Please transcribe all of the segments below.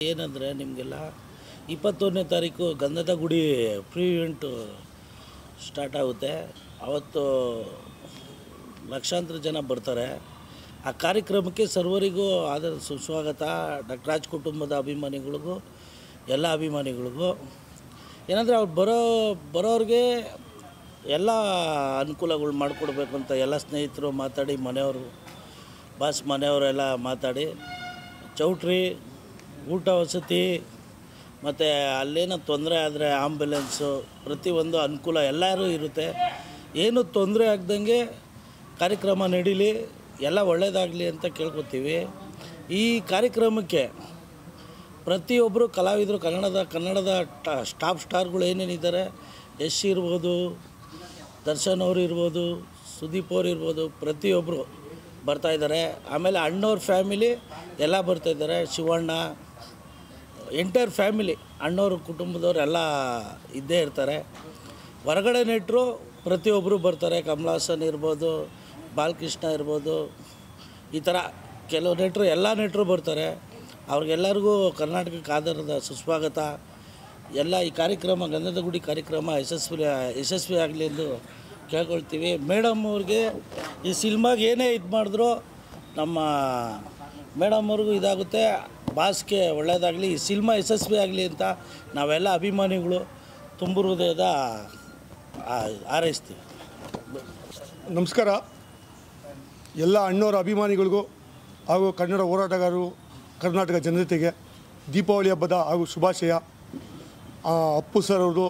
ಏನಂದರೆ ನಿಮಗೆಲ್ಲ ಇಪ್ಪತ್ತೊಂದನೇ ತಾರೀಕು ಗಂಧದ ಗುಡಿ ಪ್ರೀ ಇವೆಂಟು ಸ್ಟಾರ್ಟ್ ಆಗುತ್ತೆ ಅವತ್ತು ಲಕ್ಷಾಂತರ ಜನ ಬರ್ತಾರೆ ಆ ಕಾರ್ಯಕ್ರಮಕ್ಕೆ ಸರ್ವರಿಗೂ ಆದ ಸುಸ್ವಾಗತ ಡಾಕ್ಟರ್ ರಾಜ್ ಕುಟುಂಬದ ಅಭಿಮಾನಿಗಳಿಗೂ ಎಲ್ಲ ಅಭಿಮಾನಿಗಳಿಗೂ ಏನಂದರೆ ಅವ್ರು ಬರೋ ಬರೋರಿಗೆ ಎಲ್ಲ ಅನುಕೂಲಗಳು ಮಾಡಿಕೊಡ್ಬೇಕು ಅಂತ ಎಲ್ಲ ಸ್ನೇಹಿತರು ಮಾತಾಡಿ ಮನೆಯವರು ಬಾಸ್ ಮನೆಯವರೆಲ್ಲ ಮಾತಾಡಿ ಚೌಟ್ರಿ ಊಟ ವಸತಿ ಮತ್ತು ಅಲ್ಲೇನೋ ತೊಂದರೆ ಆದರೆ ಆಂಬ್ಯುಲೆನ್ಸು ಪ್ರತಿಯೊಂದು ಅನುಕೂಲ ಎಲ್ಲರೂ ಇರುತ್ತೆ ಏನು ತೊಂದರೆ ಆಗ್ದಂಗೆ ಕಾರ್ಯಕ್ರಮ ನಡೀಲಿ ಎಲ್ಲ ಒಳ್ಳೆಯದಾಗಲಿ ಅಂತ ಕೇಳ್ಕೊತೀವಿ ಈ ಕಾರ್ಯಕ್ರಮಕ್ಕೆ ಪ್ರತಿಯೊಬ್ಬರು ಕಲಾವಿದರು ಕನ್ನಡದ ಕನ್ನಡದ ಟ ಸ್ಟಾಪ್ ಸ್ಟಾರ್ಗಳು ಏನೇನಿದ್ದಾರೆ ಯಶ್ ಇರ್ಬೋದು ದರ್ಶನ್ ಅವರು ಇರ್ಬೋದು ಸುದೀಪ್ ಅವ್ರು ಇರ್ಬೋದು ಪ್ರತಿಯೊಬ್ಬರು ಬರ್ತಾಯಿದ್ದಾರೆ ಆಮೇಲೆ ಅಣ್ಣವ್ರ ಫ್ಯಾಮಿಲಿ ಎಲ್ಲ ಬರ್ತಾಯಿದ್ದಾರೆ ಶಿವಣ್ಣ ಎಂಟೈರ್ ಫ್ಯಾಮಿಲಿ ಅಣ್ಣವ್ರ ಕುಟುಂಬದವ್ರು ಎಲ್ಲ ಇದ್ದೇ ಇರ್ತಾರೆ ಹೊರಗಡೆ ನೆಟ್ಟರು ಪ್ರತಿಯೊಬ್ಬರು ಬರ್ತಾರೆ ಕಮಲಾಸನ್ ಇರ್ಬೋದು ಬಾಲಕೃಷ್ಣ ಇರ್ಬೋದು ಈ ಥರ ಕೆಲವು ನೆಟ್ಟರು ಎಲ್ಲ ನೆಟ್ಟರು ಬರ್ತಾರೆ ಅವ್ರಿಗೆಲ್ಲರಿಗೂ ಕರ್ನಾಟಕಕ್ಕೆ ಆಧಾರದ ಸುಸ್ವಾಗತ ಎಲ್ಲ ಈ ಕಾರ್ಯಕ್ರಮ ಗಂಧದ ಗುಡಿ ಕಾರ್ಯಕ್ರಮ ಯಶಸ್ವಿ ಯಶಸ್ವಿ ಆಗಲಿ ಎಂದು ಕೇಳ್ಕೊಳ್ತೀವಿ ಮೇಡಮ್ ಅವ್ರಿಗೆ ಈ ಸಿನಿಮಾಗೆ ಏನೇ ಇದು ಮಾಡಿದ್ರು ನಮ್ಮ ಮೇಡಮ್ ಅವ್ರಿಗೂ ಇದಾಗುತ್ತೆ ಬಾಸ್ಗೆ ಒಳ್ಳೆಯದಾಗಲಿ ಈ ಸಿನಿಮಾ ಯಶಸ್ವಿ ಆಗಲಿ ಅಂತ ನಾವೆಲ್ಲ ಅಭಿಮಾನಿಗಳು ತುಂಬು ಹೃದಯದ ಆ- ಹಾರೈಸ್ತೀವಿ ನಮಸ್ಕಾರ ಎಲ್ಲ ಅಣ್ಣವರ ಅಭಿಮಾನಿಗಳಿಗೂ ಹಾಗೂ ಕನ್ನಡ ಹೋರಾಟಗಾರರು ಕರ್ನಾಟಕ ಜನತೆಗೆ ದೀಪಾವಳಿ ಹಬ್ಬದ ಹಾಗೂ ಶುಭಾಶಯ ಆ, ಅಪ್ಪು ಸರ್ ಅವ್ರದ್ದು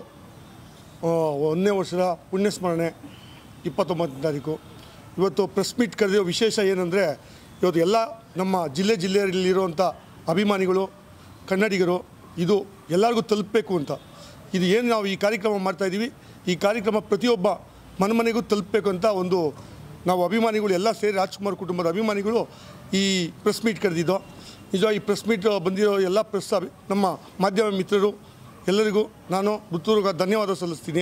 ಆ, ಒಂದನೇ ವರ್ಷದ ಪುಣ್ಯಸ್ಮರಣೆ ಇಪ್ಪತ್ತೊಂಬತ್ತನೇ ತಾರೀಕು ಇವತ್ತು ಪ್ರೆಸ್ ಮೀಟ್ ಕರೆದಿರೋ ವಿಶೇಷ ಏನಂದರೆ ಇವತ್ತು ಎಲ್ಲ ನಮ್ಮ ಜಿಲ್ಲೆ ಜಿಲ್ಲೆಯಲ್ಲಿರುವಂಥ ಅಭಿಮಾನಿಗಳು ಕನ್ನಡಿಗರು ಇದು ಎಲ್ಲರಿಗೂ ತಲುಪಬೇಕು ಅಂತ ಇದು ಏನು ನಾವು ಈ ಕಾರ್ಯಕ್ರಮ ಮಾಡ್ತಾಯಿದ್ದೀವಿ ಈ ಕಾರ್ಯಕ್ರಮ ಪ್ರತಿಯೊಬ್ಬ ಮನೆ ಮನೆಗೂ ತಲುಪಬೇಕು ಅಂತ ಒಂದು ನಾವು ಅಭಿಮಾನಿಗಳು ಎಲ್ಲ ಸೇರಿ ರಾಜ್ಕುಮಾರ್ ಕುಟುಂಬದ ಅಭಿಮಾನಿಗಳು ಈ ಪ್ರೆಸ್ ಮೀಟ್ ಕರೆದಿದ್ದೋ ನಿಜವಾಗಿ ಪ್ರೆಸ್ ಮೀಟ್ ಬಂದಿರೋ ಎಲ್ಲ ಪ್ರೆಸ್ ಅಭಿ ನಮ್ಮ ಮಾಧ್ಯಮ ಮಿತ್ರರು ಎಲ್ಲರಿಗೂ ನಾನು ಪುತ್ತೂರಿಗೆ ಧನ್ಯವಾದ ಸಲ್ಲಿಸ್ತೀನಿ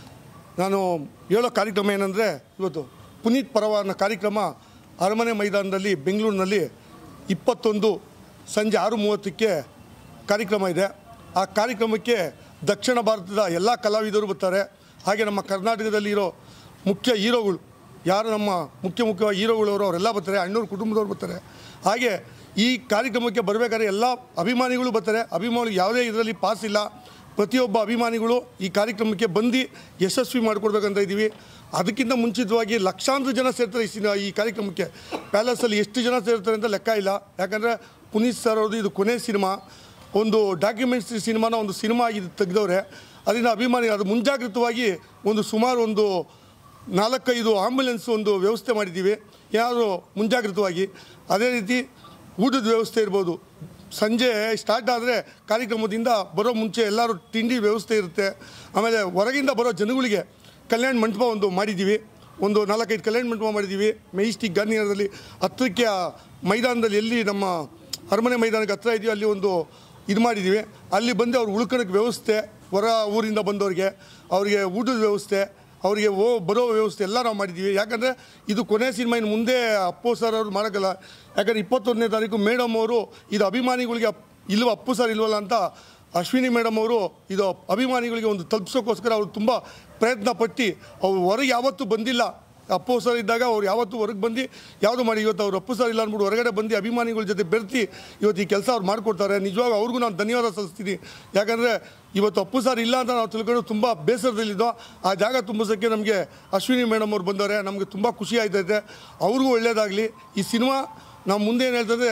ನಾನು ಹೇಳೋ ಕಾರ್ಯಕ್ರಮ ಏನಂದರೆ ಇವತ್ತು ಪುನೀತ್ ಪರವ ಅನ್ನೋ ಕಾರ್ಯಕ್ರಮ ಅರಮನೆ ಮೈದಾನದಲ್ಲಿ ಬೆಂಗಳೂರಿನಲ್ಲಿ ಇಪ್ಪತ್ತೊಂದು ಸಂಜೆ ಆರು ಮೂವತ್ತಕ್ಕೆ ಕಾರ್ಯಕ್ರಮ ಇದೆ ಆ ಕಾರ್ಯಕ್ರಮಕ್ಕೆ ದಕ್ಷಿಣ ಭಾರತದ ಎಲ್ಲ ಕಲಾವಿದರು ಬರ್ತಾರೆ ಹಾಗೆ ನಮ್ಮ ಕರ್ನಾಟಕದಲ್ಲಿರೋ ಮುಖ್ಯ ಹೀರೋಗಳು ಯಾರು ನಮ್ಮ ಮುಖ್ಯ ಮುಖ್ಯವಾಗಿ ಹೀರೋಗಳವರು ಅವರೆಲ್ಲ ಬರ್ತಾರೆ ಅಣ್ಣವ್ರ ಕುಟುಂಬದವ್ರು ಬರ್ತಾರೆ ಹಾಗೆ ಈ ಕಾರ್ಯಕ್ರಮಕ್ಕೆ ಬರಬೇಕಾದ್ರೆ ಎಲ್ಲ ಅಭಿಮಾನಿಗಳು ಬರ್ತಾರೆ ಅಭಿಮಾನಿಗಳು ಯಾವುದೇ ಇದರಲ್ಲಿ ಪಾಸ್ ಇಲ್ಲ ಪ್ರತಿಯೊಬ್ಬ ಅಭಿಮಾನಿಗಳು ಈ ಕಾರ್ಯಕ್ರಮಕ್ಕೆ ಬಂದು ಯಶಸ್ವಿ ಮಾಡಿಕೊಡ್ಬೇಕಂತ ಇದ್ದೀವಿ ಅದಕ್ಕಿಂತ ಮುಂಚಿತವಾಗಿ ಲಕ್ಷಾಂತರ ಜನ ಸೇರ್ತಾರೆ ಈ ಸಿನ ಈ ಕಾರ್ಯಕ್ರಮಕ್ಕೆ ಪ್ಯಾಲೇಸಲ್ಲಿ ಎಷ್ಟು ಜನ ಸೇರ್ತಾರೆ ಅಂತ ಲೆಕ್ಕ ಇಲ್ಲ ಯಾಕಂದರೆ ಪುನೀತ್ ಸರ್ ಅವ್ರದ್ದು ಇದು ಕೊನೆ ಸಿನಿಮಾ ಒಂದು ಡಾಕ್ಯುಮೆಂಟ್ರಿ ಸಿನಿಮಾನ ಒಂದು ಸಿನಿಮಾ ಇದು ತೆಗೆದವ್ರೆ ಅದರಿಂದ ಅಭಿಮಾನಿ ಅದು ಮುಂಜಾಗ್ರತವಾಗಿ ಒಂದು ಸುಮಾರು ಒಂದು ನಾಲ್ಕೈದು ಆಂಬ್ಯುಲೆನ್ಸ್ ಒಂದು ವ್ಯವಸ್ಥೆ ಮಾಡಿದ್ದೀವಿ ಯಾರು ಮುಂಜಾಗ್ರತವಾಗಿ ಅದೇ ರೀತಿ ಊಟದ ವ್ಯವಸ್ಥೆ ಇರ್ಬೋದು ಸಂಜೆ ಸ್ಟಾರ್ಟ್ ಆದರೆ ಕಾರ್ಯಕ್ರಮದಿಂದ ಬರೋ ಮುಂಚೆ ಎಲ್ಲರೂ ತಿಂಡಿ ವ್ಯವಸ್ಥೆ ಇರುತ್ತೆ ಆಮೇಲೆ ಹೊರಗಿಂದ ಬರೋ ಜನಗಳಿಗೆ ಕಲ್ಯಾಣ ಮಂಟಪ ಒಂದು ಮಾಡಿದ್ದೀವಿ ಒಂದು ನಾಲ್ಕೈದು ಕಲ್ಯಾಣ ಮಂಟಪ ಮಾಡಿದ್ದೀವಿ ಮೆಯಿಸ್ಟಿಕ್ ಗಾಂಧಿನಗರದಲ್ಲಿ ಹತ್ತಿರಕ್ಕೆ ಆ ಮೈದಾನದಲ್ಲಿ ಎಲ್ಲಿ ನಮ್ಮ ಅರಮನೆ ಮೈದಾನಕ್ಕೆ ಹತ್ರ ಇದೆಯೋ ಅಲ್ಲಿ ಒಂದು ಇದು ಮಾಡಿದ್ದೀವಿ ಅಲ್ಲಿ ಬಂದು ಅವ್ರು ಉಳ್ಕೊಳಕ್ಕೆ ವ್ಯವಸ್ಥೆ ಹೊರ ಊರಿಂದ ಬಂದವ್ರಿಗೆ ಅವರಿಗೆ ಊಟದ ವ್ಯವಸ್ಥೆ ಅವರಿಗೆ ಓ ಬರೋ ವ್ಯವಸ್ಥೆ ಎಲ್ಲ ನಾವು ಮಾಡಿದ್ದೀವಿ ಯಾಕಂದರೆ ಇದು ಕೊನೆ ಸಿನಿಮಾ ಇನ್ನು ಮುಂದೆ ಅಪ್ಪು ಸರ್ ಅವ್ರು ಮಾಡೋಕ್ಕಲ್ಲ ಯಾಕಂದರೆ ಇಪ್ಪತ್ತೊಂದನೇ ತಾರೀಕು ಮೇಡಮ್ ಅವರು ಇದು ಅಭಿಮಾನಿಗಳಿಗೆ ಅಪ್- ಇಲ್ವ ಅಪ್ಪು ಸರ್ ಇಲ್ವಲ್ಲ ಅಂತ ಅಶ್ವಿನಿ ಮೇಡಮ್ ಅವರು ಇದು ಅಭಿಮಾನಿಗಳಿಗೆ ಒಂದು ತಲುಪಿಸೋಕ್ಕೋಸ್ಕರ ಅವರು ತುಂಬ ಪ್ರಯತ್ನ ಪಟ್ಟು ಅವ್ರು ಹೊರಗೆ ಯಾವತ್ತೂ ಬಂದಿಲ್ಲ ಅಪ್ಪು ಸರ್ ಇದ್ದಾಗ ಅವ್ರು ಯಾವತ್ತೂ ಹೊರಗೆ ಬಂದು ಯಾವುದು ಮಾಡಿ ಇವತ್ತು ಅವ್ರು ಅಪ್ಪು ಸರ್ ಇಲ್ಲ ಅಂದ್ಬಿಟ್ಟು ಹೊರಗಡೆ ಬಂದು ಅಭಿಮಾನಿಗಳ ಜೊತೆ ಬೆರ್ತಿ ಇವತ್ತು ಈ ಕೆಲಸ ಅವ್ರು ಮಾಡಿಕೊಡ್ತಾರೆ ನಿಜವಾಗ ಅವ್ರಿಗೂ ನಾನು ಧನ್ಯವಾದ ಸಲ್ಲಿಸ್ತೀನಿ ಯಾಕಂದರೆ ಇವತ್ತು ಅಪ್ಪು ಸರ್ ಇಲ್ಲ ಅಂತ ನಾವು ತಿಳ್ಕೊಂಡು ತುಂಬ ಬೇಸರದಲ್ಲಿದ್ದೋ ಆ ಜಾಗ ತುಂಬಿಸೋಕ್ಕೆ ನಮಗೆ ಅಶ್ವಿನಿ ಮೇಡಮ್ ಅವ್ರು ಬಂದವ್ರೆ ನಮಗೆ ತುಂಬ ಖುಷಿ ಆಯ್ತೈತೆ ಅವ್ರಿಗೂ ಒಳ್ಳೆಯದಾಗಲಿ ಈ ಸಿನಿಮಾ ನಾವು ಮುಂದೆ ಏನು ಹೇಳ್ತಂದರೆ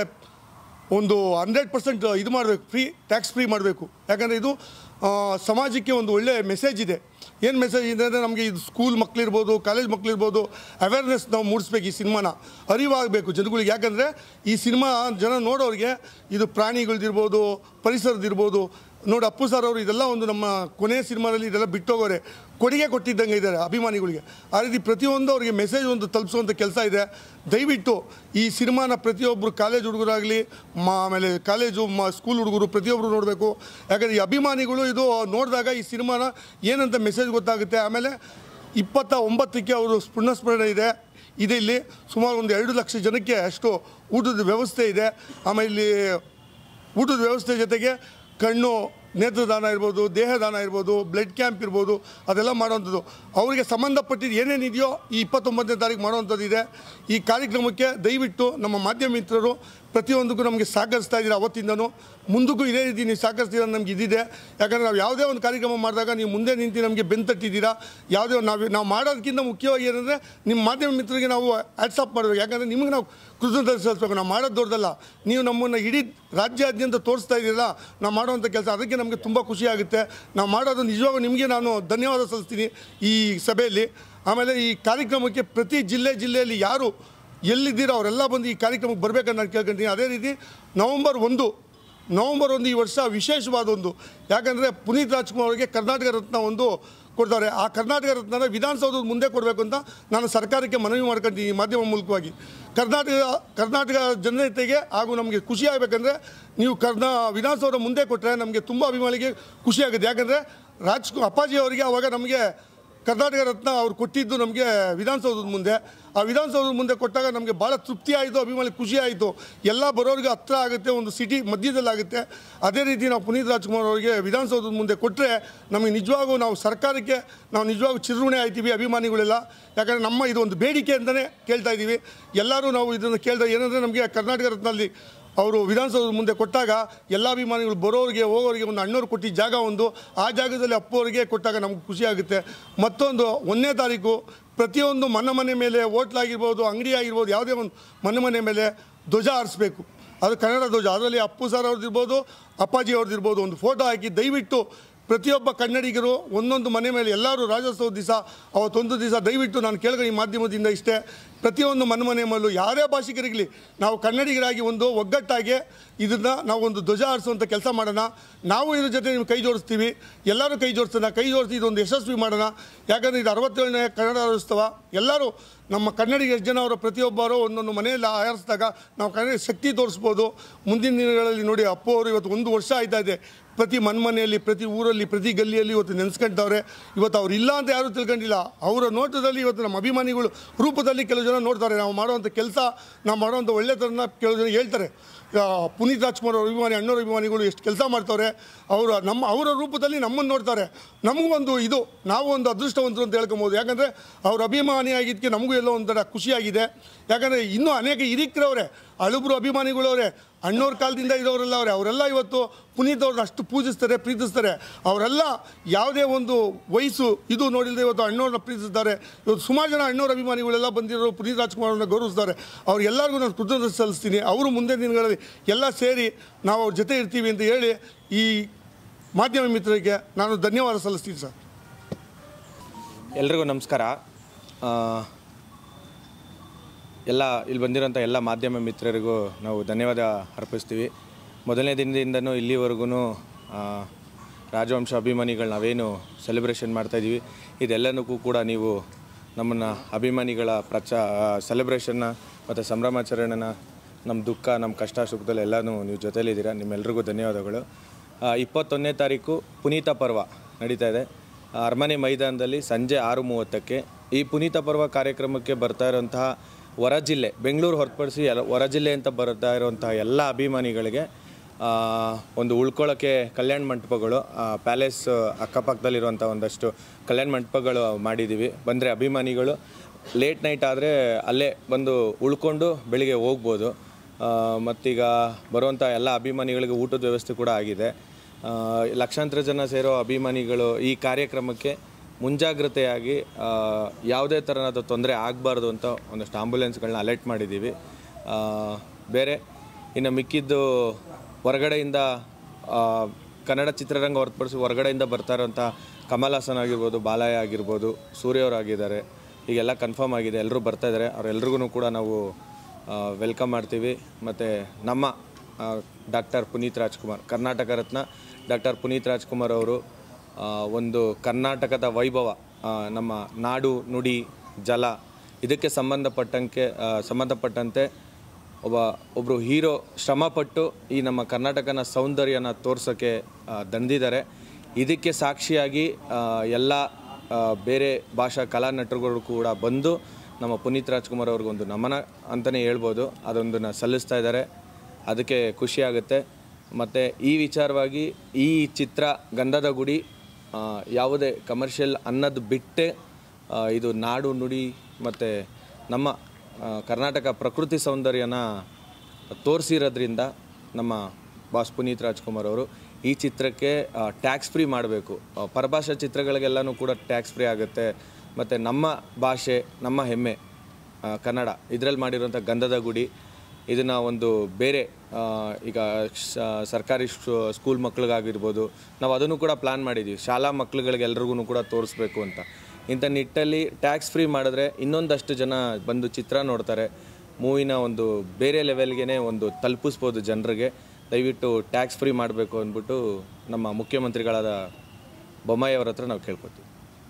ಒಂದು ಹಂಡ್ರೆಡ್ ಪರ್ಸೆಂಟ್ ಇದು ಮಾಡಬೇಕು ಫ್ರೀ ಟ್ಯಾಕ್ಸ್ ಫ್ರೀ ಮಾಡಬೇಕು ಯಾಕಂದರೆ ಇದು ಆ, ಸಮಾಜಕ್ಕೆ ಒಂದು ಒಳ್ಳೆಯ ಮೆಸೇಜ್ ಇದೆ ಏನು ಮೆಸೇಜ್ ಇದೆ ಅಂದರೆ ನಮಗೆ ಇದು ಸ್ಕೂಲ್ ಮಕ್ಕಳಿರ್ಬೋದು ಕಾಲೇಜ್ ಮಕ್ಕಳಿರ್ಬೋದು ಅವೇರ್ನೆಸ್ ನಾವು ಮೂಡಿಸ್ಬೇಕು ಈ ಸಿನಿಮಾನ ಅರಿವಾಗಬೇಕು ಜನಗಳಿಗೆ ಯಾಕಂದರೆ ಈ ಸಿನಿಮಾ ಜನ ನೋಡೋರಿಗೆ ಇದು ಪ್ರಾಣಿಗಳ್ದಿರ್ಬೋದು ಪರಿಸರದಿರ್ಬೋದು ನೋಡಿ ಅಪ್ಪು ಸರ್ ಅವರು ಇದೆಲ್ಲ ಒಂದು ನಮ್ಮ ಕೊನೆಯ ಸಿನಿಮಾದಲ್ಲಿ ಇದೆಲ್ಲ ಬಿಟ್ಟೋಗೋರೆ ಕೊಡುಗೆ ಕೊಟ್ಟಿದ್ದಂಗೆ ಇದ್ದಾರೆ ಅಭಿಮಾನಿಗಳಿಗೆ ಆ ರೀತಿ ಪ್ರತಿಯೊಂದು ಅವರಿಗೆ ಮೆಸೇಜ್ ಒಂದು ತಲುಪಿಸುವಂಥ ಕೆಲಸ ಇದೆ ದಯವಿಟ್ಟು ಈ ಸಿನಿಮಾನ ಪ್ರತಿಯೊಬ್ಬರು ಕಾಲೇಜ್ ಹುಡುಗರಾಗಲಿ ಮಾ ಆಮೇಲೆ ಕಾಲೇಜು ಮ ಸ್ಕೂಲ್ ಹುಡುಗರು ಪ್ರತಿಯೊಬ್ಬರು ನೋಡಬೇಕು ಯಾಕಂದರೆ ಈ ಅಭಿಮಾನಿಗಳು ಇದು ನೋಡಿದಾಗ ಈ ಸಿನಿಮಾನ ಏನಂತ ಮೆಸೇಜ್ ಗೊತ್ತಾಗುತ್ತೆ ಆಮೇಲೆ ಇಪ್ಪತ್ತ ಒಂಬತ್ತಕ್ಕೆ ಅವರು ಪುಣ್ಯಸ್ಮರಣೆ ಇದೆ ಇದೆ ಇಲ್ಲಿ ಸುಮಾರು ಒಂದು ಎರಡು ಲಕ್ಷ ಜನಕ್ಕೆ ಅಷ್ಟು ಊಟದ ವ್ಯವಸ್ಥೆ ಇದೆ ಆಮೇಲೆ ಇಲ್ಲಿ ಊಟದ ವ್ಯವಸ್ಥೆ ಜೊತೆಗೆ ಕಣ್ಣು ನೇತ್ರದಾನ ಇರ್ಬೋದು ದೇಹದಾನ ಇರ್ಬೋದು ಬ್ಲಡ್ ಕ್ಯಾಂಪ್ ಇರ್ಬೋದು ಅದೆಲ್ಲ ಮಾಡುವಂಥದ್ದು ಅವರಿಗೆ ಸಂಬಂಧಪಟ್ಟಿದ್ದು ಏನೇನಿದೆಯೋ ಈ ಇಪ್ಪತ್ತೊಂಬತ್ತನೇ ತಾರೀಕು ಮಾಡುವಂಥದ್ದು ಇದೆ ಈ ಕಾರ್ಯಕ್ರಮಕ್ಕೆ ದಯವಿಟ್ಟು ನಮ್ಮ ಮಾಧ್ಯಮ ಮಿತ್ರರು ಪ್ರತಿಯೊಂದಕ್ಕೂ ನಮಗೆ ಸಹಕರಿಸ್ತಾ ಇದ್ದೀರಾ ಅವತ್ತಿಂದನೂ ಮುಂದಕ್ಕೂ ಇದೇ ರೀತಿ ನೀವು ಸಹಕರಿಸ್ತೀರ ನಮ್ಗೆ ಇದಿದೆ ಯಾಕಂದರೆ ನಾವು ಯಾವುದೇ ಒಂದು ಕಾರ್ಯಕ್ರಮ ಮಾಡಿದಾಗ ನೀವು ಮುಂದೆ ನಿಂತು ನಮಗೆ ಬೆಂತಟ್ಟಿದ್ದೀರಾ ಯಾವುದೇ ಒಂದು ನಾವು ನಾವು ಮಾಡೋದಕ್ಕಿಂತ ಮುಖ್ಯವಾಗಿ ಏನಂದರೆ ನಿಮ್ಮ ಮಾಧ್ಯಮ ಮಿತ್ರರಿಗೆ ನಾವು ಆ್ಯಡ್ಸಪ್ ಮಾಡಬೇಕು ಯಾಕಂದರೆ ನಿಮಗೆ ನಾವು ಕೃತಜ್ಞತೆ ಸಲ್ಲಿಸ್ಬೇಕು ನಾವು ಮಾಡೋದು ದೊಡ್ಡದಲ್ಲ ನೀವು ನಮ್ಮನ್ನು ಇಡೀ ರಾಜ್ಯಾದ್ಯಂತ ತೋರಿಸ್ತಾ ಇದ್ದೀರಲ್ಲ ನಾವು ಮಾಡುವಂಥ ಕೆಲಸ ಅದಕ್ಕೆ ನಮಗೆ ತುಂಬ ಖುಷಿ ಆಗುತ್ತೆ ನಾವು ಮಾಡೋದು ನಿಜವಾಗೂ ನಿಮಗೆ ನಾನು ಧನ್ಯವಾದ ಸಲ್ಲಿಸ್ತೀನಿ ಈ ಸಭೆಯಲ್ಲಿ ಆಮೇಲೆ ಈ ಕಾರ್ಯಕ್ರಮಕ್ಕೆ ಪ್ರತಿ ಜಿಲ್ಲೆ ಜಿಲ್ಲೆಯಲ್ಲಿ ಯಾರು ಎಲ್ಲಿದ್ದೀರೋ ಅವರೆಲ್ಲ ಬಂದು ಈ ಕಾರ್ಯಕ್ರಮಕ್ಕೆ ಬರಬೇಕಂತ ನಾನು ಕೇಳ್ಕೊತೀನಿ ಅದೇ ರೀತಿ ನವಂಬರ್ ಒಂದು ನವಂಬರ್ ಒಂದು ಈ ವರ್ಷ ವಿಶೇಷವಾದ ಒಂದು ಯಾಕಂದರೆ ಪುನೀತ್ ರಾಜ್ಕುಮಾರ್ ಅವರಿಗೆ ಕರ್ನಾಟಕ ರತ್ನ ಒಂದು ಕೊಡ್ತಾರೆ ಆ ಕರ್ನಾಟಕ ರತ್ನನ ವಿಧಾನಸೌಧದ ಮುಂದೆ ಕೊಡಬೇಕು ಅಂತ ನಾನು ಸರ್ಕಾರಕ್ಕೆ ಮನವಿ ಮಾಡ್ಕೊತೀನಿ ಈ ಮಾಧ್ಯಮ ಮೂಲಕವಾಗಿ ಕರ್ನಾಟಕ ಕರ್ನಾಟಕ ಜನತೆಗೆ ಹಾಗೂ ನಮಗೆ ಖುಷಿ ಆಗಬೇಕಂದ್ರೆ ನೀವು ಕರ್ನಾ ವಿಧಾನಸೌಧ ಮುಂದೆ ಕೊಟ್ಟರೆ ನಮಗೆ ತುಂಬ ಅಭಿಮಾನಿಗೆ ಖುಷಿ ಆಗುತ್ತೆ ಯಾಕಂದರೆ ರಾಜ್ ಅಪ್ಪಾಜಿ ಅವರಿಗೆ ಅವಾಗ ನಮಗೆ ಕರ್ನಾಟಕ ರತ್ನ ಅವ್ರು ಕೊಟ್ಟಿದ್ದು ನಮಗೆ ವಿಧಾನಸೌಧದ ಮುಂದೆ ಆ ವಿಧಾನಸೌಧದ ಮುಂದೆ ಕೊಟ್ಟಾಗ ನಮಗೆ ಭಾಳ ತೃಪ್ತಿ ಆಯಿತು ಅಭಿಮಾನಿ ಖುಷಿ ಆಯಿತು ಎಲ್ಲ ಬರೋರಿಗೆ ಹತ್ರ ಆಗುತ್ತೆ ಒಂದು ಸಿಟಿ ಮಧ್ಯದಲ್ಲಾಗುತ್ತೆ ಅದೇ ರೀತಿ ನಾವು ಪುನೀತ್ ರಾಜ್ಕುಮಾರ್ ಅವರಿಗೆ ವಿಧಾನಸೌಧದ ಮುಂದೆ ಕೊಟ್ಟರೆ ನಮಗೆ ನಿಜವಾಗೂ ನಾವು ಸರ್ಕಾರಕ್ಕೆ ನಾವು ನಿಜವಾಗೂ ಚಿರುಣೆ ಆಯ್ತೀವಿ ಅಭಿಮಾನಿಗಳೆಲ್ಲ ಯಾಕಂದರೆ ನಮ್ಮ ಇದು ಒಂದು ಬೇಡಿಕೆ ಅಂತಲೇ ಕೇಳ್ತಾ ಇದ್ದೀವಿ ಎಲ್ಲರೂ ನಾವು ಇದನ್ನು ಕೇಳ್ತಾ ಏನಂದರೆ ನಮಗೆ ಕರ್ನಾಟಕ ರತ್ನಲ್ಲಿ ಅವರು ವಿಧಾನಸೌಧದ ಮುಂದೆ ಕೊಟ್ಟಾಗ ಎಲ್ಲ ಅಭಿಮಾನಿಗಳು ಬರೋರಿಗೆ ಹೋಗೋರಿಗೆ ಒಂದು ಅಣ್ಣವ್ರು ಕೊಟ್ಟಿದ್ದ ಜಾಗ ಒಂದು ಆ ಜಾಗದಲ್ಲಿ ಅಪ್ಪವರಿಗೆ ಕೊಟ್ಟಾಗ ನಮ್ಗೆ ಖುಷಿ ಆಗುತ್ತೆ ಮತ್ತೊಂದು ಒಂದನೇ ತಾರೀಕು ಪ್ರತಿಯೊಂದು ಮನೆ ಮನೆ ಮೇಲೆ ಹೋಟ್ಲಾಗಿರ್ಬೋದು ಅಂಗಡಿ ಆಗಿರ್ಬೋದು ಯಾವುದೇ ಒಂದು ಮನೆ ಮನೆ ಮೇಲೆ ಧ್ವಜ ಹಾರಿಸ್ಬೇಕು ಅದು ಕನ್ನಡ ಧ್ವಜ ಅದರಲ್ಲಿ ಅಪ್ಪು ಸರ್ ಅವ್ರದ್ದಿರ್ಬೋದು ಅಪ್ಪಾಜಿ ಅವ್ರದ್ದಿರ್ಬೋದು ಒಂದು ಫೋಟೋ ಹಾಕಿ ದಯವಿಟ್ಟು ಪ್ರತಿಯೊಬ್ಬ ಕನ್ನಡಿಗರು ಒಂದೊಂದು ಮನೆ ಮೇಲೆ ಎಲ್ಲರೂ ರಾಜ್ಯೋತ್ಸವ ದಿವಸ ಅವತ್ತೊಂದು ದಿವಸ ದಯವಿಟ್ಟು ನಾನು ಕೇಳ್ಕೊಂಡು ಈ ಮಾಧ್ಯಮದಿಂದ ಇಷ್ಟೇ ಪ್ರತಿಯೊಂದು ಮನೆ ಮನೆ ಮೇಲೂ ಯಾರೇ ಭಾಷಿಕರಿಗಲಿ ನಾವು ಕನ್ನಡಿಗರಾಗಿ ಒಂದು ಒಗ್ಗಟ್ಟಾಗಿ ಇದನ್ನು ನಾವು ಒಂದು ಧ್ವಜ ಹಾರಿಸುವಂಥ ಕೆಲಸ ಮಾಡೋಣ ನಾವು ಇದ್ರ ಜೊತೆ ನೀವು ಕೈ ಜೋಡಿಸ್ತೀವಿ ಎಲ್ಲರೂ ಕೈ ಜೋಡಿಸೋಣ ಕೈ ಜೋಡಿಸಿ ಇದೊಂದು ಯಶಸ್ವಿ ಮಾಡೋಣ ಯಾಕಂದರೆ ಇದು ಅರವತ್ತೇಳನೇ ಕನ್ನಡ ರಾಜ್ಯೋತ್ಸವ ಎಲ್ಲರೂ ನಮ್ಮ ಕನ್ನಡಿಗ ಎಷ್ಟು ಜನ ಅವರು ಪ್ರತಿಯೊಬ್ಬರು ಒಂದೊಂದು ಮನೆಯಲ್ಲಿ ಆರಿಸಿದಾಗ ನಾವು ಕನ್ನಡ ಶಕ್ತಿ ತೋರಿಸ್ಬೋದು ಮುಂದಿನ ದಿನಗಳಲ್ಲಿ ನೋಡಿ ಅಪ್ಪು ಅವರು ಇವತ್ತು ಒಂದು ವರ್ಷ ಆಯ್ತಾ ಇದೆ ಪ್ರತಿ ಮನೆಯಲ್ಲಿ ಪ್ರತಿ ಊರಲ್ಲಿ ಪ್ರತಿ ಗಲ್ಲಿಯಲ್ಲಿ ಇವತ್ತು ನೆನೆಸ್ಕೊಂತವ್ರೆ ಇವತ್ತು ಅವ್ರು ಇಲ್ಲ ಅಂತ ಯಾರೂ ತಿಳ್ಕೊಂಡಿಲ್ಲ ಅವರ ನೋಟದಲ್ಲಿ ಇವತ್ತು ನಮ್ಮ ಅಭಿಮಾನಿಗಳು ರೂಪದಲ್ಲಿ ಕೆಲವು ಜನ ನೋಡ್ತಾರೆ ನಾವು ಮಾಡುವಂಥ ಕೆಲಸ ನಾವು ಮಾಡುವಂಥ ಒಳ್ಳೆತನ ಕೆಲವು ಜನ ಹೇಳ್ತಾರೆ ಆ, ಪುನೀತ್ ರಾಜ್ಕುಮಾರ್ ಅವ್ರ ಅಭಿಮಾನಿ ಅಣ್ಣವ್ರ ಅಭಿಮಾನಿಗಳು ಎಷ್ಟು ಕೆಲಸ ಮಾಡ್ತಾರೆ ಅವರು ನಮ್ಮ ಅವರ ರೂಪದಲ್ಲಿ ನಮ್ಮನ್ನು ನೋಡ್ತಾರೆ ನಮಗೂ ಒಂದು ಇದು ನಾವು ಒಂದು ಅದೃಷ್ಟವಂತರು ಅಂತ ಹೇಳ್ಕೊಬೋದು ಯಾಕಂದರೆ ಅವ್ರ ಅಭಿಮಾನಿ ಆಗಿದ್ದಕ್ಕೆ ನಮಗೂ ಎಲ್ಲೋ ಒಂಥರ ಖುಷಿಯಾಗಿದೆ ಯಾಕಂದರೆ ಇನ್ನೂ ಅನೇಕ ಹಿರಿಕರವ್ರೆ ಹಳುಬ್ರು ಅಭಿಮಾನಿಗಳವ್ರೆ ಅಣ್ಣವ್ರ ಕಾಲದಿಂದ ಇರೋರೆಲ್ಲ ಅವರೇ ಅವರೆಲ್ಲ ಇವತ್ತು ಪುನೀತ್ ಅವ್ರನ್ನ ಅಷ್ಟು ಪೂಜಿಸ್ತಾರೆ ಪ್ರೀತಿಸ್ತಾರೆ ಅವರೆಲ್ಲ ಯಾವುದೇ ಒಂದು ವಯಸ್ಸು ಇದು ನೋಡಿಲ್ಲದೆ ಇವತ್ತು ಅಣ್ಣವ್ರನ್ನ ಪ್ರೀತಿಸ್ತಾರೆ ಇವತ್ತು ಸುಮಾರು ಜನ ಅಣ್ಣವ್ರ ಅಭಿಮಾನಿಗಳೆಲ್ಲ ಬಂದಿರೋ ಪುನೀತ್ ರಾಜ್ಕುಮಾರ್ನ ಗೌರವಿಸ್ತಾರೆ ಅವ್ರಿಗೆಲ್ಲರಿಗೂ ನಾನು ಕೃತಜ್ಞತೆ ಸಲ್ಲಿಸ್ತೀನಿ ಅವರು ಮುಂದಿನ ದಿನಗಳಲ್ಲಿ ಎಲ್ಲ ಸೇರಿ ನಾವು ಅವ್ರ ಜೊತೆ ಇರ್ತೀವಿ ಅಂತ ಹೇಳಿ ಈ ಮಾಧ್ಯಮ ಮಿತ್ರರಿಗೆ ನಾನು ಧನ್ಯವಾದ ಸಲ್ಲಿಸ್ತೀನಿ ಸರ್ ಎಲ್ರಿಗೂ ನಮಸ್ಕಾರ ಆ, ಎಲ್ಲ ಇಲ್ಲಿ ಬಂದಿರೋಂಥ ಎಲ್ಲ ಮಾಧ್ಯಮ ಮಿತ್ರರಿಗೂ ನಾವು ಧನ್ಯವಾದ ಅರ್ಪಿಸ್ತೀವಿ ಮೊದಲನೇ ದಿನದಿಂದನೂ ಇಲ್ಲಿವರೆಗೂ ರಾಜವಂಶ ಅಭಿಮಾನಿಗಳು ನಾವೇನು ಸೆಲೆಬ್ರೇಷನ್ ಮಾಡ್ತಾಯಿದ್ದೀವಿ ಇದೆಲ್ಲನಕ್ಕೂ ಕೂಡ ನೀವು ನಮ್ಮನ್ನು ಅಭಿಮಾನಿಗಳ ಪ್ರಚ ಸೆಲೆಬ್ರೇಷನ್ನ ಮತ್ತು ಸಂಭ್ರಮಾಚರಣೆನ ನಮ್ಮ ದುಃಖ ನಮ್ಮ ಕಷ್ಟ ಸುಖದಲ್ಲಿ ಎಲ್ಲನೂ ನೀವು ಜೊತೆಲಿದ್ದೀರಾ ನಿಮ್ಮೆಲ್ರಿಗೂ ಧನ್ಯವಾದಗಳು ಆ, ಇಪ್ಪತ್ತೊಂದನೇ ತಾರೀಕು ಪುನೀತ ಪರ್ವ ನಡೀತಾ ಇದೆ ಆ, ಅರಮನೆ ಮೈದಾನದಲ್ಲಿ ಸಂಜೆ ಆರು ಮೂವತ್ತಕ್ಕೆ ಈ ಪುನೀತ ಪರ್ವ ಕಾರ್ಯಕ್ರಮಕ್ಕೆ ಬರ್ತಾ ಇರುವಂತಹ ಹೊರ ಜಿಲ್ಲೆ ಬೆಂಗಳೂರು ಹೊರತುಪಡಿಸಿ ಎಲ್ಲ ಹೊರ ಜಿಲ್ಲೆ ಅಂತ ಬರ್ತಾ ಇರುವಂತಹ ಎಲ್ಲ ಅಭಿಮಾನಿಗಳಿಗೆ ಆ, ಒಂದು ಉಳ್ಕೊಳ್ಳೋಕ್ಕೆ ಕಲ್ಯಾಣ ಮಂಟಪಗಳು ಆ, ಪ್ಯಾಲೇಸ್ ಅಕ್ಕಪಕ್ಕದಲ್ಲಿರುವಂಥ ಒಂದಷ್ಟು ಕಲ್ಯಾಣ ಮಂಟಪಗಳು ಮಾಡಿದ್ದೀವಿ ಬಂದರೆ ಅಭಿಮಾನಿಗಳು ಲೇಟ್ ನೈಟ್ ಆದರೆ ಅಲ್ಲೇ ಬಂದು ಉಳ್ಕೊಂಡು ಬೆಳಿಗ್ಗೆ ಹೋಗ್ಬೋದು ಆ, ಮತ್ತೀಗ ಬರುವಂಥ ಎಲ್ಲ ಅಭಿಮಾನಿಗಳಿಗೆ ಊಟದ ವ್ಯವಸ್ಥೆ ಕೂಡ ಆಗಿದೆ ಆ, ಲಕ್ಷಾಂತರ ಜನ ಸೇರೋ ಅಭಿಮಾನಿಗಳು ಈ ಕಾರ್ಯಕ್ರಮಕ್ಕೆ ಮುಂಜಾಗ್ರತೆಯಾಗಿ ಆ, ಯಾವುದೇ ಥರನಾದ ತೊಂದರೆ ಆಗಬಾರ್ದು ಅಂತ ಒಂದಷ್ಟು ಆಂಬುಲೆನ್ಸ್ಗಳನ್ನ ಅಲರ್ಟ್ ಮಾಡಿದ್ದೀವಿ ಆ, ಬೇರೆ ಇನ್ನು ಮಿಕ್ಕಿದ್ದು ಹೊರಗಡೆಯಿಂದ ಆ, ಕನ್ನಡ ಚಿತ್ರರಂಗ ಹೊರತುಪಡಿಸಿ ಹೊರಗಡೆಯಿಂದ ಬರ್ತಾ ಇರೋಂಥ ಕಮಲ್ ಹಾಸನ್ ಆಗಿರ್ಬೋದು ಬಾಲಯ್ಯ ಆಗಿರ್ಬೋದು ಸೂರ್ಯ ಅವ್ರು ಆಗಿದ್ದಾರೆ ಹೀಗೆಲ್ಲ ಕನ್ಫರ್ಮ್ ಆಗಿದೆ ಎಲ್ಲರೂ ಬರ್ತಾ ಇದ್ದಾರೆ ಅವರೆಲ್ರಿಗೂ ಕೂಡ ನಾವು ವೆಲ್ಕಮ್ ಮಾಡ್ತೀವಿ ಮತ್ತು ನಮ್ಮ ಡಾಕ್ಟರ್ ಪುನೀತ್ ರಾಜ್ಕುಮಾರ್ ಕರ್ನಾಟಕ ರತ್ನ ಡಾಕ್ಟರ್ ಪುನೀತ್ ರಾಜ್ಕುಮಾರ್ ಅವರು ಆ, ಒಂದು ಕರ್ನಾಟಕದ ವೈಭವ ಆ, ನಮ್ಮ ನಾಡು ನುಡಿ ಜಲ ಇದಕ್ಕೆ ಸಂಬಂಧಪಟ್ಟಂಗೆ ಆ, ಸಂಬಂಧಪಟ್ಟಂತೆ ಒಬ್ಬ ಒಬ್ಬರು ಹೀರೋ ಶ್ರಮಪಟ್ಟು ಈ ನಮ್ಮ ಕರ್ನಾಟಕನ ಸೌಂದರ್ಯನ ತೋರ್ಸೋಕ್ಕೆ ದಂದಿದ್ದಾರೆ ಇದಕ್ಕೆ ಸಾಕ್ಷಿಯಾಗಿ ಆ, ಎಲ್ಲ ಆ, ಬೇರೆ ಭಾಷಾ ಕಲಾ ನಟರುಗಳು ಕೂಡ ಬಂದು ನಮ್ಮ ಪುನೀತ್ ರಾಜ್ಕುಮಾರ್ ಅವ್ರಿಗೊಂದು ನಮನ ಅಂತಲೇ ಹೇಳ್ಬೋದು ಅದೊಂದನ್ನು ಸಲ್ಲಿಸ್ತಾ ಇದ್ದಾರೆ ಅದಕ್ಕೆ ಖುಷಿ ಆಗುತ್ತೆ ಮತ್ತು ಈ ವಿಚಾರವಾಗಿ ಈ ಚಿತ್ರ ಗಂಧದ ಗುಡಿ ಆ, ಯಾವುದೇ ಕಮರ್ಷಿಯಲ್ ಅನ್ನೋದು ಬಿಟ್ಟೆ ಆ, ಇದು ನಾಡು ನುಡಿ ಮತ್ತು ನಮ್ಮ ಆ, ಕರ್ನಾಟಕ ಪ್ರಕೃತಿ ಸೌಂದರ್ಯನ ತೋರಿಸಿರೋದ್ರಿಂದ ನಮ್ಮ ಬಾಸ್ ಪುನೀತ್ ರಾಜ್ಕುಮಾರ್ ಅವರು ಈ ಚಿತ್ರಕ್ಕೆ ಟ್ಯಾಕ್ಸ್ ಫ್ರೀ ಮಾಡಬೇಕು ಪರಭಾಷಾ ಚಿತ್ರಗಳಿಗೆಲ್ಲನೂ ಕೂಡ ಟ್ಯಾಕ್ಸ್ ಫ್ರೀ ಆಗುತ್ತೆ ಮತ್ತು ನಮ್ಮ ಭಾಷೆ ನಮ್ಮ ಹೆಮ್ಮೆ ಆ, ಕನ್ನಡ ಇದರಲ್ಲಿ ಮಾಡಿರುವಂಥ ಗಂಧದ ಗುಡಿ ಇದನ್ನು ಒಂದು ಬೇರೆ ಆ, ಈಗ ಶ- ಸರ್ಕಾರಿ ಶ್- ಸ್ಕೂಲ್ ಮಕ್ಳಿಗಾಗಿರ್ಬೋದು ನಾವು ಅದನ್ನು ಕೂಡ ಪ್ಲ್ಯಾನ್ ಮಾಡಿದ್ದೀವಿ ಶಾಲಾ ಮಕ್ಳುಗಳಿಗೆ ಎಲ್ರಿಗೂ ಕೂಡ ತೋರಿಸ್ಬೇಕು ಅಂತ ಇಂಥ ನಿಟ್ಟಲ್ಲಿ ಟ್ಯಾಕ್ಸ್ ಫ್ರೀ ಮಾಡಿದ್ರೆ ಇನ್ನೊಂದಷ್ಟು ಜನ ಬಂದು ಚಿತ್ರ ನೋಡ್ತಾರೆ ಮೂವಿನ ಒಂದು ಬೇರೆ ಲೆವೆಲ್ಗೆ ಒಂದು ತಲುಪಿಸ್ಬೋದು ಜನರಿಗೆ ದಯವಿಟ್ಟು ಟ್ಯಾಕ್ಸ್ ಫ್ರೀ ಮಾಡಬೇಕು ಅಂದ್ಬಿಟ್ಟು ನಮ್ಮ ಮುಖ್ಯಮಂತ್ರಿಗಳಾದ ಬೊಮ್ಮಾಯಿ ಅವ್ರ ಹತ್ರ ನಾವು ಕೇಳ್ಕೊತೀವಿ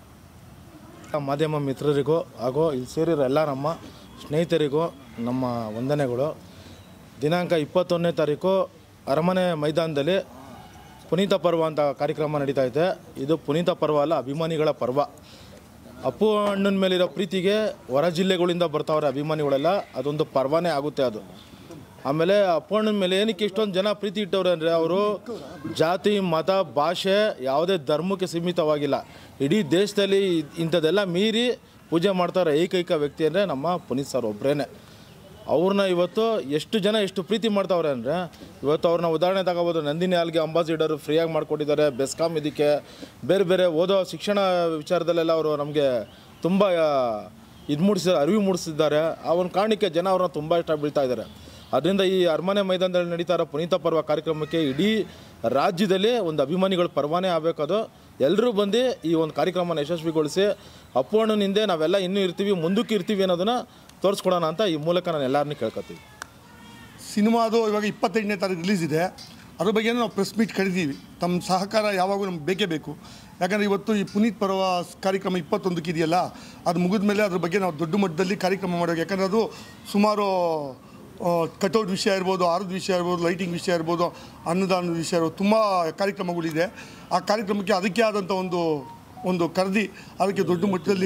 ಮಾಧ್ಯಮ ಮಿತ್ರರಿಗೂ ಹಾಗೂ ಇಲ್ಲಿ ಸೇರಿರೋ ಎಲ್ಲ ನಮ್ಮ ಸ್ನೇಹಿತರಿಗೂ ನಮ್ಮ ವಂದನೆಗಳು ದಿನಾಂಕ ಇಪ್ಪತ್ತೊಂದನೇ ತಾರೀಕು ಅರಮನೆ ಮೈದಾನದಲ್ಲಿ ಪುನೀತ ಪರ್ವ ಅಂತ ಕಾರ್ಯಕ್ರಮ ನಡೀತಾ ಇದೆ ಇದು ಪುನೀತ ಪರ್ವ ಅಲ್ಲ ಅಭಿಮಾನಿಗಳ ಪರ್ವ ಅಪ್ಪು ಅಣ್ಣನ ಮೇಲಿರೋ ಪ್ರೀತಿಗೆ ಹೊರ ಜಿಲ್ಲೆಗಳಿಂದ ಬರ್ತಾವ್ರೆ ಅಭಿಮಾನಿಗಳೆಲ್ಲ ಅದೊಂದು ಪರ್ವನೇ ಆಗುತ್ತೆ ಅದು ಆಮೇಲೆ ಅಪ್ಪು ಅಣ್ಣನ ಮೇಲೆ ಏನಕ್ಕೆ ಇಷ್ಟೊಂದು ಜನ ಪ್ರೀತಿ ಇಟ್ಟವ್ರೆ ಅಂದರೆ ಅವರು ಜಾತಿ ಮತ ಭಾಷೆ ಯಾವುದೇ ಧರ್ಮಕ್ಕೆ ಸೀಮಿತವಾಗಿಲ್ಲ ಇಡೀ ದೇಶದಲ್ಲಿ ಇದ್- ಇಂಥದ್ದೆಲ್ಲ ಮೀರಿ ಪೂಜೆ ಮಾಡ್ತಾರೆ ಏಕೈಕ ವ್ಯಕ್ತಿ ಅಂದರೆ ನಮ್ಮ ಪುನೀತ್ ಸರ್ ಒಬ್ಬರೇನೆ ಅವ್ರನ್ನ ಇವತ್ತು ಎಷ್ಟು ಜನ ಎಷ್ಟು ಪ್ರೀತಿ ಮಾಡ್ತಾವ್ರೆ ಅಂದರೆ ಇವತ್ತು ಅವ್ರನ್ನ ಉದಾಹರಣೆ ತಗೋಬೋದು ನಂದಿನಿ ಹಾಲ್ಗೆ ಅಂಬಾಸಿಡರ್ ಫ್ರೀಯಾಗಿ ಮಾಡಿಕೊಟ್ಟಿದ್ದಾರೆ ಬೆಸ್ಕಾಮ್ ಇದಕ್ಕೆ ಬೇರೆ ಬೇರೆ ಓದೋ ಶಿಕ್ಷಣ ವಿಚಾರದಲ್ಲೆಲ್ಲ ಅವರು ನಮಗೆ ತುಂಬ ಇದು ಮೂಡಿಸಿ ಅರಿವು ಮೂಡಿಸಿದ್ದಾರೆ ಆ ಒಂದು ಕಾರಣಕ್ಕೆ ಜನ ಅವ್ರನ್ನ ತುಂಬ ಇಷ್ಟ ಬೀಳ್ತಾ ಇದ್ದಾರೆ ಅದರಿಂದ ಈ ಅರಮನೆ ಮೈದಾನದಲ್ಲಿ ನಡೀತಾ ಇರೋ ಪುನೀತ ಪರ್ವ ಕಾರ್ಯಕ್ರಮಕ್ಕೆ ಇಡೀ ರಾಜ್ಯದಲ್ಲಿ ಒಂದು ಅಭಿಮಾನಿಗಳ ಪರ್ವಾನೇ ಆಗಬೇಕದು ಎಲ್ಲರೂ ಬಂದು ಈ ಒಂದು ಕಾರ್ಯಕ್ರಮನ ಯಶಸ್ವಿಗೊಳಿಸಿ ಅಪ್ಪು ಅಣ್ಣನಿಂದೆ ನಾವೆಲ್ಲ ಇನ್ನೂ ಇರ್ತೀವಿ ಮುಂದಕ್ಕೆ ಇರ್ತೀವಿ ಅನ್ನೋದನ್ನು ತೋರಿಸ್ಕೊಡೋಣ ಅಂತ ಈ ಮೂಲಕ ನಾನು ಎಲ್ಲರನ್ನೂ ಕೇಳ್ಕೊತೀವಿ ಸಿನಿಮಾದು ಇವಾಗ ಇಪ್ಪತ್ತೆಂಟನೇ ತಾರೀಕು ರಿಲೀಸ್ ಇದೆ ಅದ್ರ ಬಗ್ಗೆ ನಾವು ಪ್ರೆಸ್ ಮೀಟ್ ಕರಿತೀವಿ ತಮ್ಮ ಸಹಕಾರ ಯಾವಾಗೂ ನಮ್ಗೆ ಬೇಕೇ ಬೇಕು ಯಾಕಂದರೆ ಇವತ್ತು ಈ ಪುನೀತ್ ಪರ್ವ ಕಾರ್ಯಕ್ರಮ ಇಪ್ಪತ್ತೊಂದಕ್ಕೆ ಇದೆಯಲ್ಲ ಅದು ಮುಗಿದ ಮೇಲೆ ಅದ್ರ ಬಗ್ಗೆ ನಾವು ದೊಡ್ಡ ಮಟ್ಟದಲ್ಲಿ ಕಾರ್ಯಕ್ರಮ ಮಾಡಬೇಕು ಯಾಕಂದರೆ ಅದು ಸುಮಾರು ಕಟೌಟ್ ವಿಷಯ ಇರ್ಬೋದು ಆರದ ವಿಷಯ ಇರ್ಬೋದು ಲೈಟಿಂಗ್ ವಿಷಯ ಇರ್ಬೋದು ಅನ್ನದಾನದ ವಿಷಯ ಇರ್ಬೋದು ತುಂಬ ಕಾರ್ಯಕ್ರಮಗಳಿದೆ ಆ ಕಾರ್ಯಕ್ರಮಕ್ಕೆ ಅದಕ್ಕೆ ಆದಂಥ ಒಂದು ಒಂದು ಕರೆದಿ ಅದಕ್ಕೆ ದೊಡ್ಡ ಮಟ್ಟದಲ್ಲಿ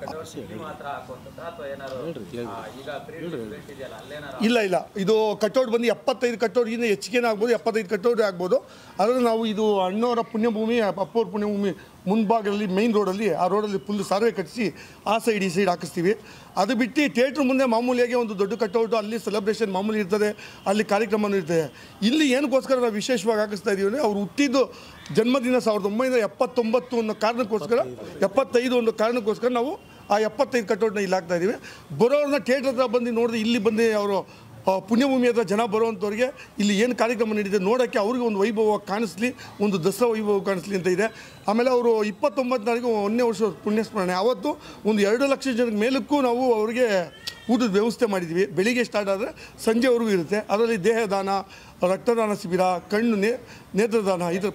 ಇಲ್ಲ ಇಲ್ಲ ಇದು ಕಟೌಟ್ ಬಂದು ಎಪ್ಪತ್ತೈದು ಕಟೌಟ್ಗಿಂತ ಹೆಚ್ಚಿಗೆನೇ ಆಗ್ಬೋದು ಎಪ್ಪತ್ತೈದು ಕಟೌಟ್ ಆಗ್ಬೋದು ಅದನ್ನು ನಾವು ಇದು ಅಣ್ಣವರ ಪುಣ್ಯಭೂಮಿ ಅಪ್ಪವ್ರ ಪುಣ್ಯಭೂಮಿ ಮುಂಭಾಗದಲ್ಲಿ ಮೈನ್ ರೋಡಲ್ಲಿ ಆ ರೋಡಲ್ಲಿ ಫುಲ್ ಸರ್ವೆ ಕಟ್ಟಿಸಿ ಆ ಸೈಡ್ ಈ ಸೈಡ್ ಹಾಕಿಸ್ತೀವಿ ಅದು ಬಿಟ್ಟು ಥಿಯೇಟ್ರ್ ಮುಂದೆ ಮಾಮೂಲಿಯಾಗಿ ಒಂದು ದೊಡ್ಡ ಕಟೌಟು ಅಲ್ಲಿ ಸೆಲೆಬ್ರೇಷನ್ ಮಾಮೂಲಿ ಇರ್ತದೆ ಅಲ್ಲಿ ಕಾರ್ಯಕ್ರಮನೂ ಇರ್ತದೆ ಇಲ್ಲಿ ಏನಕ್ಕೋಸ್ಕರ ನಾವು ವಿಶೇಷವಾಗಿ ಹಾಕಿಸ್ತಾ ಇದ್ದೀವಿ ಅಂದರೆ ಅವ್ರು ಹುಟ್ಟಿದ್ದು ಜನ್ಮದಿನ ಸಾವಿರದ ಒಂಬೈನೂರ ಎಪ್ಪತ್ತೊಂಬತ್ತು ಅನ್ನೋ ಕಾರಣಕ್ಕೋಸ್ಕರ ಎಪ್ಪತ್ತೈದು ಒಂದು ಕಾರಣಕ್ಕೋಸ್ಕರ ನಾವು ಆ ಎಪ್ಪತ್ತೈದು ಕಟೌಟ್ನ ಇಲ್ಲಿ ಹಾಕ್ತಾ ಇದ್ದೀವಿ ಬರೋರನ್ನ ಥಿಯೇಟ್ರ್ ಹತ್ರ ಬಂದು ನೋಡಿದ್ರೆ ಇಲ್ಲಿ ಬಂದು ಅವರು ಆ, ಪುಣ್ಯಭೂಮಿ ಹತ್ರ ಜನ ಬರುವಂಥವ್ರಿಗೆ ಇಲ್ಲಿ ಏನು ಕಾರ್ಯಕ್ರಮ ನಡೀತಿದೆ ನೋಡೋಕ್ಕೆ ಅವ್ರಿಗೆ ಒಂದು ವೈಭವ ಕಾಣಿಸ್ಲಿ ಒಂದು ದಸರಾ ವೈಭವ ಕಾಣಿಸ್ಲಿ ಅಂತ ಇದೆ ಆಮೇಲೆ ಅವರು ಇಪ್ಪತ್ತೊಂಬತ್ತು ತಾರೀಕು ಒಂದನೇ ವರ್ಷ ಪುಣ್ಯಸ್ಮರಣೆ ಆವತ್ತು ಒಂದು ಎರಡು ಲಕ್ಷ ಜನಕ್ಕೆ ಮೇಲಕ್ಕೂ ನಾವು ಅವರಿಗೆ ಊಟದ ವ್ಯವಸ್ಥೆ ಮಾಡಿದ್ವಿ ಬೆಳಿಗ್ಗೆ ಸ್ಟಾರ್ಟ್ ಆದರೆ ಸಂಜೆವರೆಗೂ ಇರುತ್ತೆ ಅದರಲ್ಲಿ ದೇಹದಾನ ರಕ್ತದಾನ ಶಿಬಿರ ಕಣ್ಣು ನೇ ನೇತ್ರದಾನ ಇದ್ರ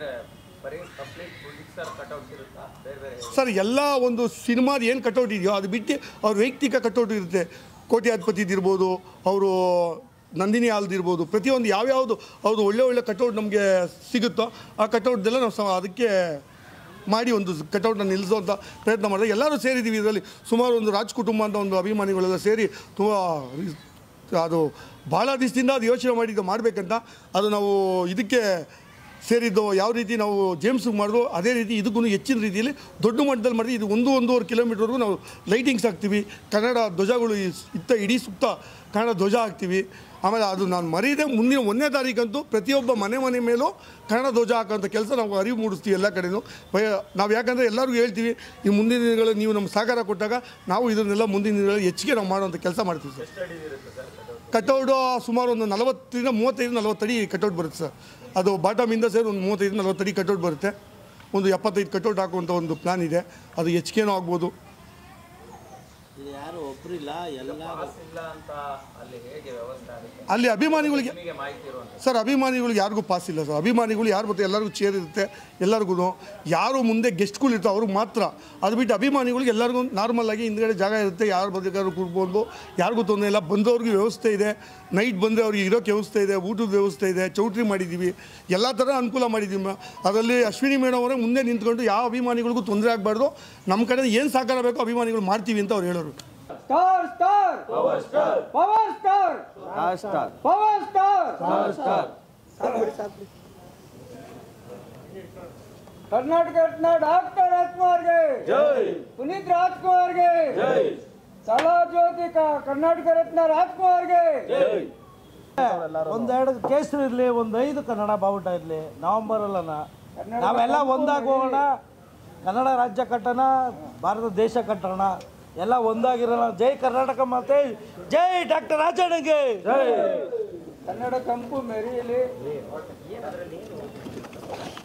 ಸರ್ ಎಲ್ಲ ಒಂದು ಸಿನಿಮಾದ ಏನು ಕಟೌಟ್ ಇದೆಯೋ ಅದು ಬಿಟ್ಟು ಅವ್ರ ವೈಯಕ್ತಿಕ ಕಟೌಟ್ ಇರುತ್ತೆ ಕೋಟ್ಯಾಧಿಪತಿದಿರ್ಬೋದು ಅವರು ನಂದಿನಿ ಹಾಲ್ದಿರ್ಬೋದು ಪ್ರತಿಯೊಂದು ಯಾವ್ಯಾವುದು ಅವ್ರದ್ದು ಒಳ್ಳೆ ಒಳ್ಳೆ ಕಟೌಟ್ ನಮಗೆ ಸಿಗುತ್ತೋ ಆ ಕಟೌಟ್ದೆಲ್ಲ ನಾವು ಸ ಅದಕ್ಕೆ ಮಾಡಿ ಒಂದು ಕಟೌಟ್ನ ನಿಲ್ಲಿಸುವಂಥ ಪ್ರಯತ್ನ ಮಾಡಿದ್ರೆ ಎಲ್ಲರೂ ಸೇರಿದ್ದೀವಿ ಇದರಲ್ಲಿ ಸುಮಾರು ಒಂದು ರಾಜ್ ಕುಟುಂಬ ಅಂತ ಒಂದು ಅಭಿಮಾನಿಗಳೆಲ್ಲ ಸೇರಿ ತುಂಬ ಅದು ಭಾಳ ದಿವಸದಿಂದ ಅದು ಯೋಚನೆ ಮಾಡಿದ್ದು ಮಾಡಬೇಕಂತ ಅದು ನಾವು ಇದಕ್ಕೆ ಸೇರಿದ್ದು ಯಾವ ರೀತಿ ನಾವು ಜೇಮ್ಸ್ಗೆ ಮಾಡಿದ್ವು ಅದೇ ರೀತಿ ಇದಕ್ಕೂ ಹೆಚ್ಚಿನ ರೀತಿಯಲ್ಲಿ ದೊಡ್ಡ ಮಟ್ಟದಲ್ಲಿ ಮಾಡಿದ್ವಿ ಇದು ಒಂದು ಒಂದೂವರೆ ಕಿಲೋಮೀಟರ್ವರೆಗೂ ನಾವು ಲೈಟಿಂಗ್ಸ್ ಹಾಕ್ತೀವಿ ಕನ್ನಡ ಧ್ವಜಗಳು ಈ ಇತ್ತ ಇಡೀ ಸುತ್ತ ಕನ್ನಡ ಧ್ವಜ ಹಾಕ್ತೀವಿ ಆಮೇಲೆ ಅದು ನಾನು ಮರೀದೆ ಮುಂದಿನ ಒಂದನೇ ತಾರೀಕಂತೂ ಪ್ರತಿಯೊಬ್ಬ ಮನೆ ಮನೆ ಮೇಲೂ ಕನ್ನಡ ಧ್ವಜ ಹಾಕೋಂಥ ಕೆಲಸ ನಾವು ಅರಿವು ಮೂಡಿಸ್ತೀವಿ ಎಲ್ಲ ಕಡೆನೂ ಭಯ ನಾವು ಯಾಕಂದರೆ ಎಲ್ಲರಿಗೂ ಹೇಳ್ತೀವಿ ಈ ಮುಂದಿನ ದಿನಗಳಲ್ಲಿ ನೀವು ನಮ್ಮ ಸಹಕಾರ ಕೊಟ್ಟಾಗ ನಾವು ಇದನ್ನೆಲ್ಲ ಮುಂದಿನ ದಿನಗಳಲ್ಲಿ ಹೆಚ್ಚಿಗೆ ನಾವು ಮಾಡುವಂಥ ಕೆಲಸ ಮಾಡ್ತೀವಿ ಸರ್ ಕಟೌಟು ಸುಮಾರು ಒಂದು ನಲವತ್ತರಿಂದ ಮೂವತ್ತೈದು ನಲವತ್ತು ಅಡಿ ಕಟೌಟ್ ಬರುತ್ತೆ ಸರ್ ಅದು ಬಾಟಮಿಂದ ಸೇರಿ ಒಂದು ಮೂವತ್ತೈದು ನಲವತ್ತು ಅಡಿ ಕಟೌಟ್ ಬರುತ್ತೆ ಒಂದು ಎಪ್ಪತ್ತೈದು ಕಟೌಟ್ ಹಾಕುವಂಥ ಒಂದು ಪ್ಲ್ಯಾನ್ ಇದೆ ಅದು ಹೆಚ್ಚಿಗೆನೂ ಆಗ್ಬೋದು ಇದು ಯಾರು ಒಬ್ಬರಿಲ್ಲ ಎಲ್ಲ ಅಲ್ಲಿ ಅಭಿಮಾನಿಗಳಿಗೆ ಸರ್ ಅಭಿಮಾನಿಗಳಿಗೆ ಯಾರಿಗೂ ಪಾಸ್ ಇಲ್ಲ ಸರ್ ಅಭಿಮಾನಿಗಳು ಯಾರು ಬರ್ತಾರೆ ಎಲ್ಲರಿಗೂ ಚೇರ್ ಇರುತ್ತೆ ಎಲ್ಲರಿಗೂ ಯಾರು ಮುಂದೆ ಗೆಸ್ಟ್ಗಳು ಇರ್ತಾರೆ ಅವ್ರಿಗೆ ಮಾತ್ರ ಅದು ಬಿಟ್ಟು ಅಭಿಮಾನಿಗಳಿಗೆ ಎಲ್ಲರಿಗೂ ನಾರ್ಮಲ್ ಆಗಿ ಹಿಂದ್ಗಡೆ ಜಾಗ ಇರುತ್ತೆ ಯಾರು ಬೇಕಾದ್ರೂ ಕೂರ್ಬೋದು ಯಾರಿಗೂ ತೊಂದರೆ ಇಲ್ಲ ಬಂದವ್ರಿಗೆ ವ್ಯವಸ್ಥೆ ಇದೆ ನೈಟ್ ಬಂದರೆ ಅವ್ರಿಗೆ ಇರೋಕ್ಕೆ ವ್ಯವಸ್ಥೆ ಇದೆ ಊಟದ ವ್ಯವಸ್ಥೆ ಇದೆ ಚೌಟ್ರಿ ಮಾಡಿದ್ದೀವಿ ಎಲ್ಲ ಥರ ಅನುಕೂಲ ಮಾಡಿದ್ದೀವಿ ಮ- ಅದರಲ್ಲಿ ಅಶ್ವಿನಿ ಮೇಡಮ್ ಅವರೇ ಮುಂದೆ ನಿಂತ್ಕೊಂಡು ಯಾವ ಅಭಿಮಾನಿಗಳಿಗೂ ತೊಂದರೆ ಆಗಬಾರ್ದು ನಮ್ಮ ಕಡೆ ಏನು ಸಹಕಾರ ಬೇಕೋ ಅಭಿಮಾನಿಗಳು ಮಾಡ್ತೀವಿ ಅಂತ ಅವ್ರು ಹೇಳೋರು star star power star power star power star Karnataka Ratna doctor ರಾಜ್ಕುಮಾರ್ಗೆ ಪುನೀತ್ ರಾಜ್ಕುಮಾರ್ಗೆ ಸಲಾ ಜ್ಯೋತಿ ಕ- ಕರ್ನಾಟಕ ರತ್ನ ರಾಜ್ಕುಮಾರ್ಗೆ ಒಂದೆರಡು ಕೇಸರಿ ಇರಲಿ ಒಂದು ಐದು ಕನ್ನಡ ಬಾವುಟ ಇರಲಿ ನವಂಬರ್ ಅಲ್ಲನ ನಾವೆಲ್ಲ ಒಂದಾಗಿ ಹೋಗೋಣ ಕನ್ನಡ ರಾಜ್ಯ ಕಟ್ಟೋಣ ಭಾರತ ದೇಶ ಕಟ್ಟೋಣ ಎಲ್ಲ ಒಂದಾಗಿರೋಣ ಜೈ ಕರ್ನಾಟಕ ಮಾತೆ ಜೈ ಡಾಕ್ಟರ್ ರಾಜಣ್ಣಗೆ ಕನ್ನಡ ಕಂಪು ಮೆರೆಯಲಿ